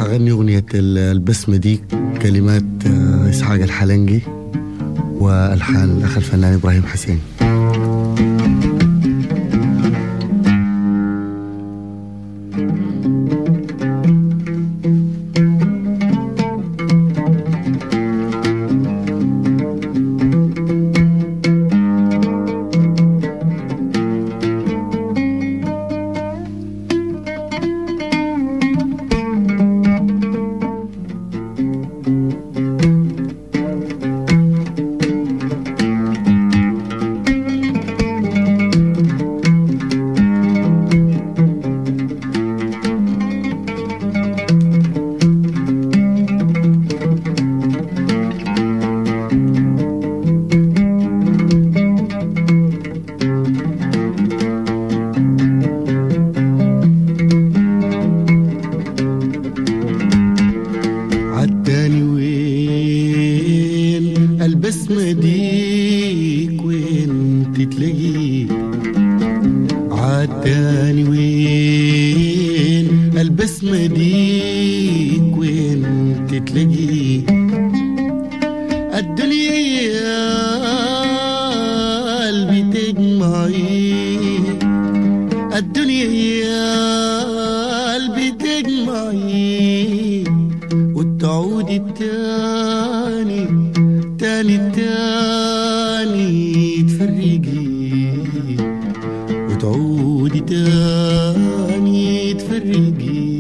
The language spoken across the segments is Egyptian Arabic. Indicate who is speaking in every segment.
Speaker 1: أغني أغنية البسمة دي كلمات آه، إسحاق الحلنجي وألحان الأخ الفنان إبراهيم حسين عداني وين البسمة ديك وين تتلاقيك عداني وين البسمة ديك وين تتلاقيك الدنيا يا قلبي تجمعيك الدنيا يا قلبي تجمعيك وتعودي التاني تاني تاني تفرقي وتعودي تاني تفرقي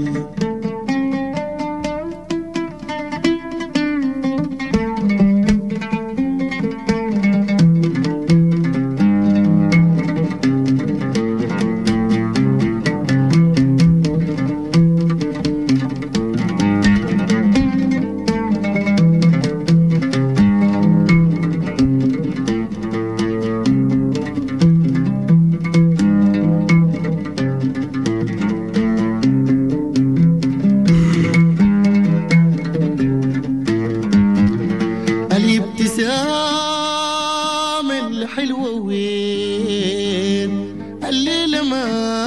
Speaker 1: الابتسامة الحلوة وين الليلة ما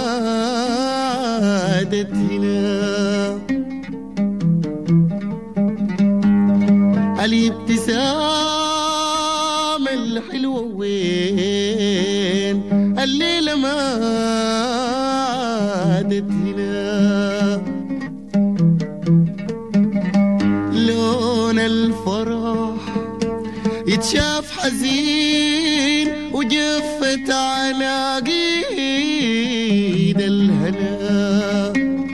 Speaker 1: عادت هنا الابتسامة الحلوة وين الليلة ما عادت هنا لون الفرح يتشاف حزين وجفت عناقيد الهنا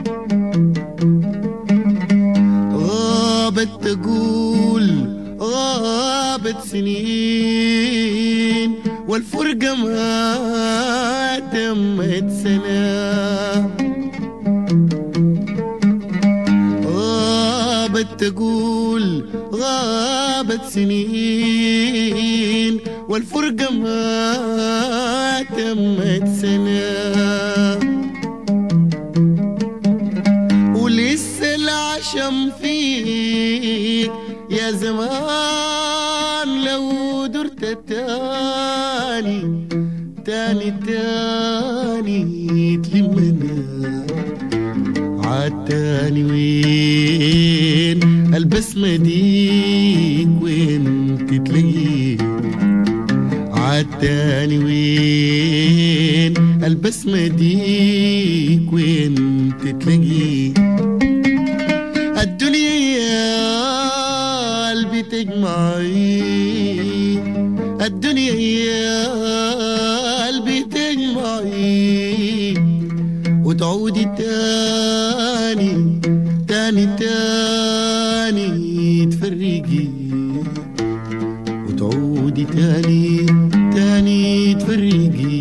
Speaker 1: غابت تقول غابت سنين والفرقة ما تمت سنة غابت تقول غابت سنين والفرقة ما تمت سنة ولسه العشم فيك يا زمان لو درت تاني تاني تاني تلمنا عالتاني وين البسمة ديك وين تتلاقيك عالتاني وين البسمة ديك وين تتلاقيك الدنيا يا قلبي تجمعي الدنيا يا قلبي تجمعي وتعودي تاني تاني تاني تفرقي وتعودي تاني تاني تفرقي